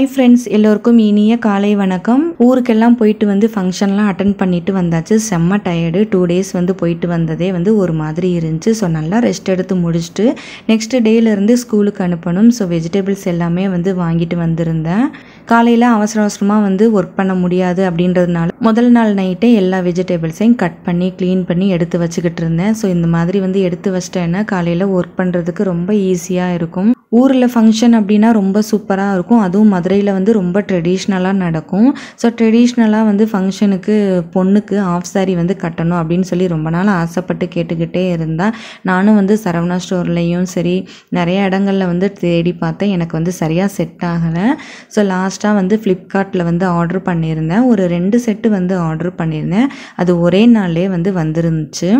hi friends எல்லோருக்கும் இனிய காலை வணக்கம் ஊருக்கெல்லாம் போயிட்டு வந்து ஃபங்க்ஷன்லாம் அட்டன் பண்ணிட்டு வந்தாச்சு செம்ம டயர்டு டூ டேஸ் வந்து போயிட்டு வந்ததே வந்து ஒரு மாதிரி இருந்துச்சு ஸோ நல்லா ரெஸ்ட் எடுத்து முடிச்சுட்டு நெக்ஸ்ட் டேலேருந்து ஸ்கூலுக்கு அனுப்பணும் ஸோ வெஜிடபிள்ஸ் எல்லாமே வந்து வாங்கிட்டு வந்திருந்தேன் காலையில் அவசர அவசரமாக வந்து ஒர்க் பண்ண முடியாது அப்படின்றதுனால முதல் நாள் நைட்டே எல்லா வெஜிடபிள்ஸையும் கட் பண்ணி க்ளீன் பண்ணி எடுத்து வச்சுக்கிட்டு இருந்தேன் ஸோ இந்த மாதிரி வந்து எடுத்து வச்சிட்டேன்னா காலையில் ஒர்க் பண்ணுறதுக்கு ரொம்ப ஈஸியாக இருக்கும் ஊரில் ஃபங்க்ஷன் அப்படின்னா ரொம்ப சூப்பராக இருக்கும் அதுவும் மதுரையில் வந்து ரொம்ப ட்ரெடிஷ்னலாக நடக்கும் ஸோ ட்ரெடிஷ்னலாக வந்து ஃபங்க்ஷனுக்கு பொண்ணுக்கு ஆஃப் சாரி வந்து கட்டணும் அப்படின்னு சொல்லி ரொம்ப நாள் ஆசைப்பட்டு கேட்டுக்கிட்டே இருந்தேன் நானும் வந்து சரவணா ஸ்டோர்லேயும் சரி நிறைய இடங்களில் வந்து தேடி பார்த்தேன் எனக்கு வந்து சரியாக செட் ஆகலை ஸோ லாஸ்ட்டாக வந்து ஃப்ளிப்கார்ட்டில் வந்து ஆர்டர் பண்ணியிருந்தேன் ஒரு ரெண்டு செட்டு வந்து ஆர்டர் பண்ணியிருந்தேன் அது ஒரே நாள்லே வந்து வந்துருந்துச்சு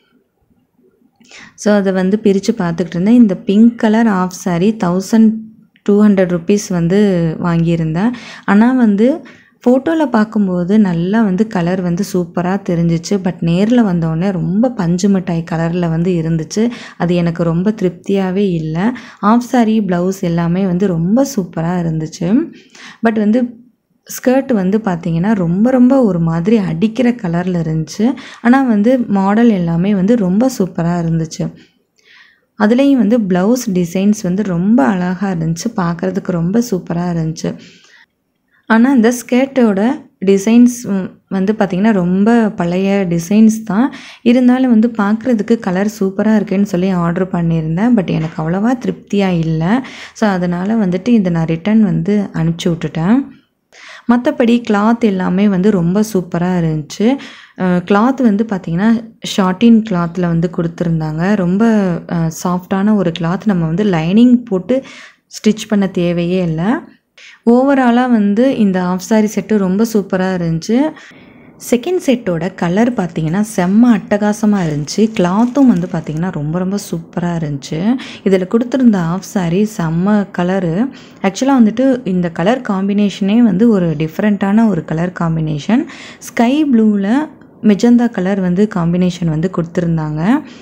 ஸோ அதை வந்து பிரித்து பார்த்துக்கிட்டு இருந்தேன் இந்த pink colour of sari thousand two hundred rupees வந்து வாங்கியிருந்தேன் ஆனால் வந்து ஃபோட்டோவில் பார்க்கும்போது நல்லா வந்து கலர் வந்து சூப்பராக தெரிஞ்சிச்சு பட் நேரில் வந்தோடனே ரொம்ப பஞ்சு மிட்டாய் கலரில் வந்து இருந்துச்சு அது எனக்கு ரொம்ப திருப்தியாகவே இல்லை ஆஃப் சாரீ ப்ளவுஸ் எல்லாமே வந்து ரொம்ப சூப்பராக இருந்துச்சு பட் வந்து ஸ்கர்ட் வந்து பார்த்திங்கன்னா ரொம்ப ரொம்ப ஒரு மாதிரி அடிக்கிற கலரில் இருந்துச்சு ஆனால் வந்து மாடல் எல்லாமே வந்து ரொம்ப சூப்பராக இருந்துச்சு அதுலேயும் வந்து ப்ளவுஸ் டிசைன்ஸ் வந்து ரொம்ப அழகாக இருந்துச்சு பார்க்குறதுக்கு ரொம்ப சூப்பராக இருந்துச்சு ஆனால் இந்த ஸ்கர்ட்டோட டிசைன்ஸ் வந்து பார்த்திங்கன்னா ரொம்ப பழைய டிசைன்ஸ் தான் இருந்தாலும் வந்து பார்க்குறதுக்கு கலர் சூப்பராக இருக்குன்னு சொல்லி ஆர்டர் பண்ணியிருந்தேன் பட் எனக்கு அவ்வளோவா திருப்தியாக இல்லை ஸோ அதனால் வந்துட்டு இதை நான் ரிட்டன் வந்து அனுப்பிச்சி விட்டுட்டேன் மற்றபடி கிளாத் எல்லாமே வந்து ரொம்ப சூப்பராக இருந்துச்சு கிளாத் வந்து பார்த்திங்கன்னா ஷார்ட்டின் கிளாத்தில் வந்து கொடுத்துருந்தாங்க ரொம்ப சாஃப்டான ஒரு கிளாத் நம்ம வந்து லைனிங் போட்டு ஸ்டிச் பண்ண தேவையே இல்லை ஓவராலாக வந்து இந்த ஆஃப் சாரி செட்டு ரொம்ப சூப்பராக இருந்துச்சு செகண்ட் செட்டோட கலர் பார்த்தீங்கன்னா செம்ம அட்டகாசமாக இருந்துச்சு கிளாத்தும் வந்து பார்த்திங்கன்னா ரொம்ப ரொம்ப சூப்பராக இருந்துச்சு இதில் கொடுத்துருந்த ஆஃப் சாரி செம்ம கலரு ஆக்சுவலாக வந்துட்டு இந்த கலர் காம்பினேஷனே வந்து ஒரு டிஃப்ரெண்ட்டான ஒரு கலர் காம்பினேஷன் ஸ்கை ப்ளூவில் மெஜந்தா கலர் வந்து காம்பினேஷன் வந்து கொடுத்துருந்தாங்க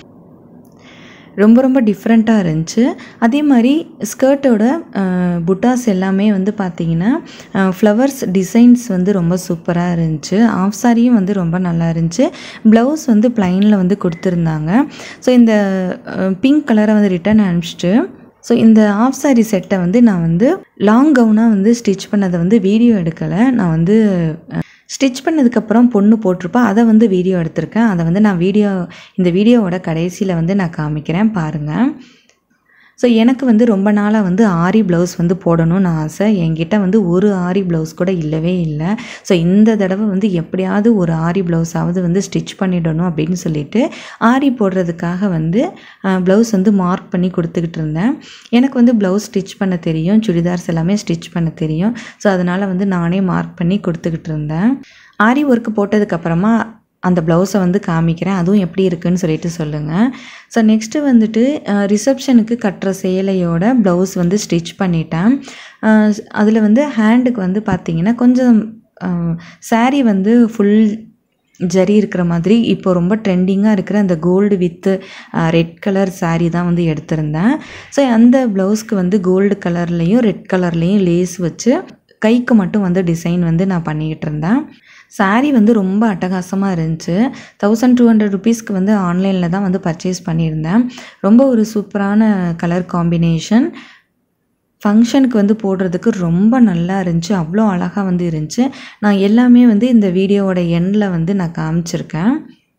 ரொம்ப ரொம்ப டிஃப்ரெண்ட்டாக இருந்துச்சு அதே மாதிரி ஸ்கர்ட்டோட புட்டாஸ் எல்லாமே வந்து பார்த்திங்கன்னா ஃப்ளவர்ஸ் டிசைன்ஸ் வந்து ரொம்ப சூப்பராக இருந்துச்சு ஆஃப் சாரியும் வந்து ரொம்ப நல்லா இருந்துச்சு ப்ளவுஸ் வந்து ப்ளைனில் வந்து கொடுத்துருந்தாங்க ஸோ இந்த பிங்க் கலரை வந்து ரிட்டன் அனுப்பிச்சிட்டு ஸோ இந்த ஆஃப் சாரி செட்டை வந்து நான் வந்து லாங் கவுனாக வந்து ஸ்டிச் பண்ணதை வந்து வீடியோ எடுக்கலை நான் வந்து ஸ்டிச் பண்ணதுக்கப்புறம் பொண்ணு போட்டிருப்பா அதை வந்து வீடியோ எடுத்திருக்கேன் அதை வந்து நான் வீடியோ இந்த வீடியோவோட கடைசியில் வந்து நான் காமிக்கிறேன் பாருங்கள் ஸோ எனக்கு வந்து ரொம்ப நாளாக வந்து ஆரி ப்ளவுஸ் வந்து போடணும்னு ஆசை என்கிட்ட வந்து ஒரு ஆரி ப்ளவுஸ் கூட இல்லவே இல்லை ஸோ இந்த தடவை வந்து எப்படியாவது ஒரு ஆரி ப்ளவுஸாவது வந்து ஸ்டிச் பண்ணிடணும் அப்படின்னு சொல்லிட்டு ஆரி போடுறதுக்காக வந்து ப்ளவுஸ் வந்து மார்க் பண்ணி கொடுத்துக்கிட்டு இருந்தேன் எனக்கு வந்து ப்ளவுஸ் ஸ்டிச் பண்ண தெரியும் சுடிதார்ஸ் எல்லாமே ஸ்டிச் பண்ண தெரியும் ஸோ அதனால் வந்து நானே மார்க் பண்ணி கொடுத்துக்கிட்டு இருந்தேன் ஆரி ஒர்க்கு போட்டதுக்கப்புறமா அந்த ப்ளவுஸை வந்து காமிக்கிறேன் அதுவும் எப்படி இருக்குன்னு சொல்லிட்டு சொல்லுங்கள் ஸோ நெக்ஸ்ட்டு வந்துட்டு ரிசப்ஷனுக்கு கட்டுற சேலையோட ப்ளவுஸ் வந்து ஸ்டிச் பண்ணிட்டேன் அதில் வந்து ஹேண்டுக்கு வந்து பார்த்திங்கன்னா கொஞ்சம் சாரீ வந்து ஃபுல் ஜரி இருக்கிற மாதிரி இப்போ ரொம்ப ட்ரெண்டிங்காக இருக்கிற அந்த gold with red colour sari தான் வந்து எடுத்திருந்தேன் ஸோ அந்த ப்ளவுஸ்க்கு வந்து கோல்டு கலர்லேயும் ரெட் கலர்லேயும் லேஸ் வச்சு கைக்கு மட்டும் வந்து டிசைன் வந்து நான் பண்ணிக்கிட்டு இருந்தேன் சாரீ வந்து ரொம்ப அட்டகாசமாக இருந்துச்சு தௌசண்ட் டூ ஹண்ட்ரட் ருபீஸ்க்கு வந்து ஆன்லைனில் தான் வந்து பர்ச்சேஸ் பண்ணியிருந்தேன் ரொம்ப ஒரு சூப்பரான கலர் காம்பினேஷன் ஃபங்க்ஷனுக்கு வந்து போடுறதுக்கு ரொம்ப நல்லா இருந்துச்சு அவ்வளோ அழகாக வந்து இருந்துச்சு நான் எல்லாமே வந்து இந்த வீடியோவோட எண்டில் வந்து நான் காமிச்சிருக்கேன்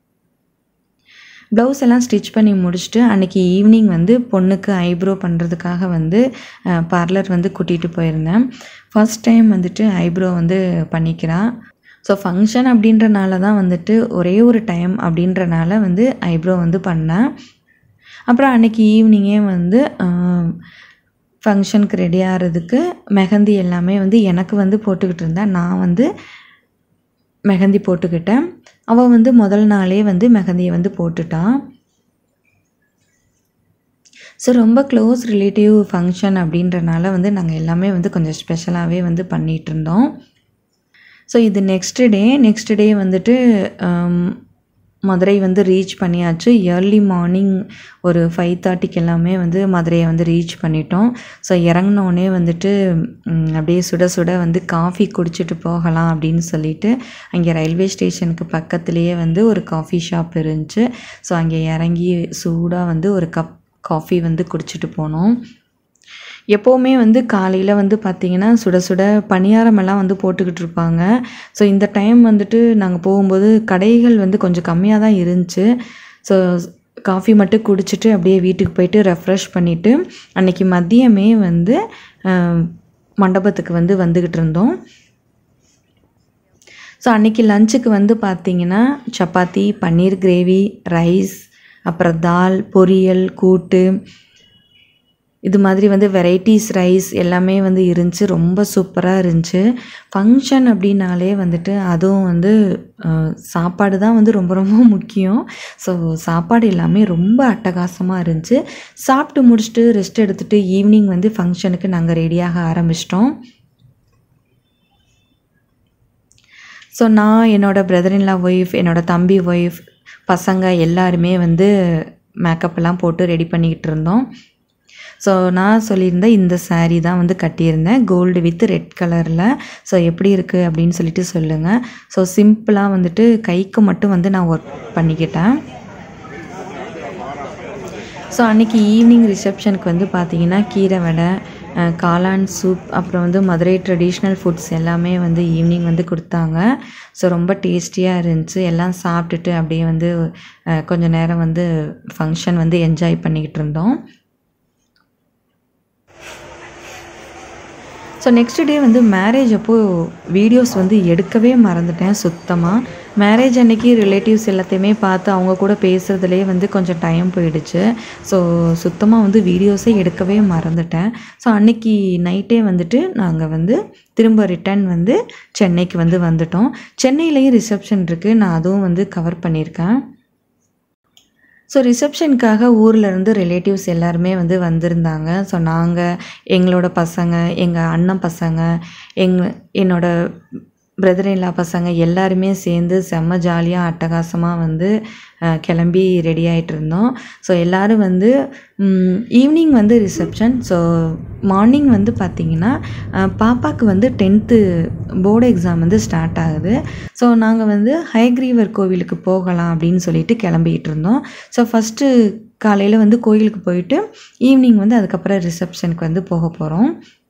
ப்ளவுஸ் எல்லாம் ஸ்டிச் பண்ணி முடிச்சுட்டு அன்றைக்கி ஈவினிங் வந்து பொண்ணுக்கு ஐப்ரோ பண்ணுறதுக்காக வந்து பார்லர் வந்து கூட்டிகிட்டு போயிருந்தேன் ஃபஸ்ட் டைம் வந்துட்டு ஐப்ரோ வந்து பண்ணிக்கிறான் ஸோ ஃபங்க்ஷன் அப்படின்றனால தான் வந்துட்டு ஒரே ஒரு டைம் அப்படின்றனால வந்து ஐப்ரோ வந்து பண்ணேன் அப்புறம் அன்றைக்கி ஈவினிங்கே வந்து ஃபங்க்ஷனுக்கு ரெடி ஆகிறதுக்கு மெஹந்தி எல்லாமே வந்து எனக்கு வந்து போட்டுக்கிட்டு இருந்தேன் நான் வந்து மெஹந்தி போட்டுக்கிட்டேன் அவள் வந்து முதல் நாளே வந்து மெஹந்தியை வந்து போட்டுட்டான் ஸோ ரொம்ப க்ளோஸ் ரிலேட்டிவ் ஃபங்க்ஷன் அப்படின்றனால வந்து நாங்கள் எல்லாமே வந்து கொஞ்சம் ஸ்பெஷலாகவே வந்து பண்ணிகிட்டு இருந்தோம் ஸோ இது நெக்ஸ்ட் டே நெக்ஸ்ட் டே வந்துட்டு மதுரை வந்து ரீச் பண்ணியாச்சு ஏர்லி மார்னிங் ஒரு ஃபைவ் தேர்ட்டிக்கு எல்லாமே வந்து மதுரையை வந்து ரீச் பண்ணிட்டோம் ஸோ இறங்கினோடனே வந்துட்டு ம், அப்படியே சுட சுட வந்து காஃபி குடிச்சிட்டு போகலாம் அப்படின்னு சொல்லிட்டு அங்கே ரயில்வே ஸ்டேஷனுக்கு பக்கத்துலேயே வந்து ஒரு காஃபி ஷாப் இருந்துச்சு ஸோ அங்கே இறங்கி சூடாக வந்து ஒரு கப் காஃபி வந்து குடிச்சிட்டு போனோம் எப்போவுமே வந்து காலையில் வந்து பார்த்திங்கன்னா சுட சுட பணியாரமெல்லாம் வந்து போட்டுக்கிட்டு இருப்பாங்க ஸோ இந்த டைம் வந்துட்டு நாங்கள் போகும்போது கடைகள் வந்து கொஞ்சம் கம்மியாக தான் இருந்துச்சு ஸோ காஃபி மட்டும் குடிச்சிட்டு அப்படியே வீட்டுக்கு போயிட்டு ரெஃப்ரெஷ் பண்ணிவிட்டு அன்னைக்கு மதியமே வந்து அஹ், மண்டபத்துக்கு வந்து வந்துக்கிட்டு இருந்தோம் ஸோ அன்னைக்கு லஞ்சுக்கு வந்து பார்த்தீங்கன்னா சப்பாத்தி பன்னீர் கிரேவி ரைஸ் அப்புறம் தால் பொரியல் கூட்டு இது மாதிரி வந்து வெரைட்டிஸ் ரைஸ் எல்லாமே வந்து இருந்துச்சு ரொம்ப சூப்பராக இருந்துச்சு ஃபங்க்ஷன் அப்படின்னாலே வந்துட்டு அதுவும் வந்து அஹ், சாப்பாடு தான் வந்து ரொம்ப ரொம்ப முக்கியம் ஸோ சாப்பாடு எல்லாமே ரொம்ப அட்டகாசமாக இருந்துச்சு சாப்பிட்டு முடிச்சுட்டு ரெஸ்ட் எடுத்துகிட்டு ஈவினிங் வந்து ஃபங்க்ஷனுக்கு நாங்கள் ரெடியாக ஆரம்பிச்சிட்டோம் ஸோ நான் என்னோட பிரதர் ஒய்ஃப் என்னோட தம்பி ஒய்ஃப் பசங்க எல்லாருமே வந்து மேக்கப் எல்லாம் போட்டு ரெடி பண்ணிக்கிட்டு இருந்தோம் ஸோ நான் சொல்லியிருந்தேன் இந்த saree தான் வந்து கட்டியிருந்தேன் கோல்டு வித் ரெட் கலரில் ஸோ எப்படி இருக்குது அப்படின்னு சொல்லிட்டு சொல்லுங்கள் ஸோ சிம்பிளாக வந்துட்டு கைக்கு மட்டும் வந்து நான் ஒர்க் பண்ணிக்கிட்டேன் ஸோ அன்றைக்கி ஈவினிங் ரிசப்ஷனுக்கு வந்து பார்த்தீங்கன்னா கீரை வடை அஹ், காளான் சூப் அப்புறம் வந்து மதுரை ட்ரெடிஷ்னல் ஃபுட்ஸ் எல்லாமே வந்து ஈவினிங் வந்து கொடுத்தாங்க ஸோ ரொம்ப டேஸ்டியாக இருந்துச்சு எல்லாம் சாப்பிட்டுட்டு அப்படியே வந்து அஹ், கொஞ்ச நேரம் வந்து ஃபங்க்ஷன் வந்து என்ஜாய் பண்ணிக்கிட்டு இருந்தோம் ஸோ நெக்ஸ்ட் டே வந்து மேரேஜ் அப்போது வீடியோஸ் வந்து எடுக்கவே மறந்துட்டேன் சுத்தமாக மேரேஜ் அன்னைக்கு ரிலேட்டிவ்ஸ் எல்லாத்தையுமே பார்த்து அவங்க கூட பேசுகிறதுலேயே வந்து கொஞ்சம் டைம் போயிடுச்சு ஸோ சுத்தமாக வந்து வீடியோஸே எடுக்கவே மறந்துட்டேன் ஸோ அன்னைக்கு நைட்டே வந்துட்டு நாங்கள் வந்து திரும்ப ரிட்டர்ன் வந்து சென்னைக்கு வந்து வந்துட்டோம் சென்னையிலையும் ரிசப்ஷன் இருக்குது நான் அதுவும் வந்து கவர் பண்ணியிருக்கேன் ஸோ ரிசப்ஷனுக்காக ஊரில் இருந்து ரிலேட்டிவ்ஸ் எல்லாருமே வந்து வந்திருந்தாங்க ஸோ நாங்கள் எங்களோட பசங்க எங்கள் அண்ணன் பசங்க எங் என்னோட பிரதர் இல்லா பசங்க எல்லாருமே சேர்ந்து செம்ம ஜாலியாக அட்டகாசமாக வந்து அஹ், கிளம்பி ரெடி ஆகிட்டு இருந்தோம் ஸோ எல்லோரும் வந்து ஈவினிங் வந்து ரிசப்ஷன் ஸோ மார்னிங் வந்து பார்த்திங்கன்னா அஹ், பாப்பாக்கு வந்து டென்த்து போர்டு எக்ஸாம் வந்து ஸ்டார்ட் ஆகுது ஸோ நாங்கள் வந்து ஹயக்ரீவர் கோவிலுக்கு போகலாம் அப்படின்னு சொல்லிட்டு கிளம்பிக்கிட்டு இருந்தோம் ஸோ ஃபஸ்ட்டு காலையில் வந்து கோயிலுக்கு போயிட்டு ஈவினிங் வந்து அதுக்கப்புறம் ரிசப்ஷனுக்கு வந்து போக போகிறோம்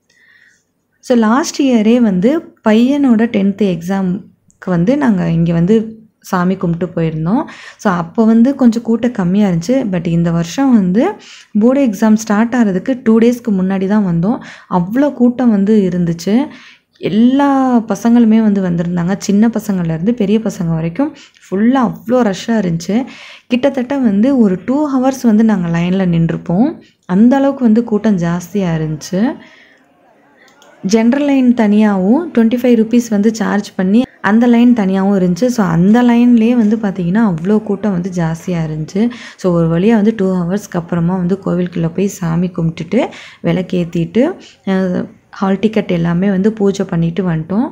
ஸோ லாஸ்ட் இயரே வந்து பையனோட டென்த்து எக்ஸாம்க்கு வந்து நாங்கள் இங்கே வந்து சாமி கும்பிட்டு போயிருந்தோம் ஸோ அப்போ வந்து கொஞ்சம் கூட்டம் கம்மியாக இருந்துச்சு பட் இந்த வருஷம் வந்து போர்டு எக்ஸாம் ஸ்டார்ட் ஆகிறதுக்கு டூ டேஸ்க்கு முன்னாடி தான் வந்தோம் அவ்வளோ கூட்டம் வந்து இருந்துச்சு எல்லா பசங்களுமே வந்து வந்திருந்தாங்க சின்ன பசங்கள்லேருந்து பெரிய பசங்க வரைக்கும் ஃபுல்லாக அவ்வளோ ரஷ்ஷாக இருந்துச்சு கிட்டத்தட்ட வந்து ஒரு டூ ஹவர்ஸ் வந்து நாங்கள் லைனில் நின்றுப்போம் அந்த அளவுக்கு வந்து கூட்டம் ஜாஸ்தியாக இருந்துச்சு ஜென்ரல் லைன் தனியாகவும் டுவெண்ட்டி ஃபைவ் ருபீஸ் வந்து சார்ஜ் பண்ணி அந்த லைன் தனியாகவும் இருந்துச்சு ஸோ அந்த லைன்லேயே வந்து பார்த்திங்கன்னா அவ்வளோ கூட்டம் வந்து ஜாஸ்தியாக இருந்துச்சு ஸோ ஒரு வழியாக வந்து டூ ஹவர்ஸ்க்கு அப்புறமா வந்து கோவிலுக்குள்ளே போய் சாமி கும்பிட்டுட்டு விளக்கேற்றிட்டு ஹால் டிக்கெட் எல்லாமே வந்து பூஜை பண்ணிட்டு வந்துட்டோம்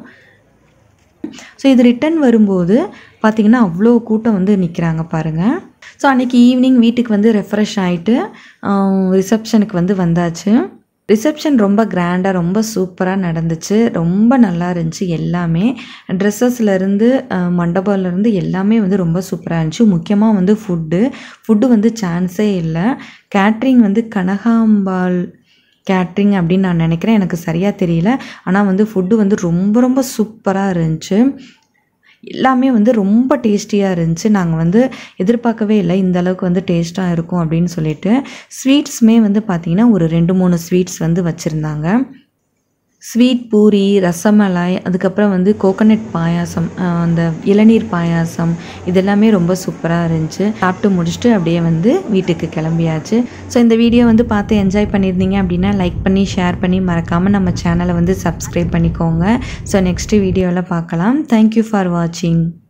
ஸோ இது ரிட்டன் வரும்போது பார்த்திங்கன்னா அவ்வளோ கூட்டம் வந்து நிற்கிறாங்க பாருங்கள் ஸோ அன்றைக்கி ஈவினிங் வீட்டுக்கு வந்து ரெஃப்ரெஷ் ஆகிட்டு ரிசப்ஷனுக்கு வந்து வந்தாச்சு ரிசப்ஷன் ரொம்ப கிராண்டாக ரொம்ப சூப்பராக நடந்துச்சு ரொம்ப நல்லா இருந்துச்சு எல்லாமே ட்ரெஸ்ஸஸ்லேருந்து மண்டபம்லேருந்து எல்லாமே வந்து ரொம்ப சூப்பராக இருந்துச்சு முக்கியமாக வந்து ஃபுட்டு ஃபுட்டு வந்து சான்ஸே இல்லை கேட்ரிங் வந்து கனகாம்பாள் கேட்ரிங் அப்படின்னு நான் நினைக்கிறேன் எனக்கு சரியாக தெரியல ஆனால் வந்து ஃபுட்டு வந்து ரொம்ப ரொம்ப சூப்பராக இருந்துச்சு எல்லாமே வந்து ரொம்ப டேஸ்டியாக இருந்துச்சு நாங்கள் வந்து எதிர்பார்க்கவே இல்லை இந்த அளவுக்கு வந்து டேஸ்ட்டாக இருக்கும் அப்படின்னு சொல்லிட்டு ஸ்வீட்ஸுமே வந்து பார்த்திங்கன்னா ஒரு ரெண்டு மூணு ஸ்வீட்ஸ் வந்து வச்சுருந்தாங்க ஸ்வீட் பூரி ரசமலாய் அதுக்கப்புறம் வந்து கோகனட் பாயாசம் அஹ் அந்த இளநீர் பாயாசம் இதெல்லாமே ரொம்ப சூப்பராக இருந்துச்சு சாப்பிட்டு முடிச்சுட்டு அப்படியே வந்து வீட்டுக்கு கிளம்பியாச்சு ஸோ இந்த வீடியோ வந்து பார்த்து என்ஜாய் பண்ணியிருந்தீங்க அப்படின்னா லைக் பண்ணி ஷேர் பண்ணி மறக்காமல் நம்ம சேனலை வந்து சப்ஸ்கிரைப் பண்ணிக்கோங்க ஸோ நெக்ஸ்ட் வீடியோவில் பார்க்கலாம் தேங்க்யூ ஃபார் வாட்சிங்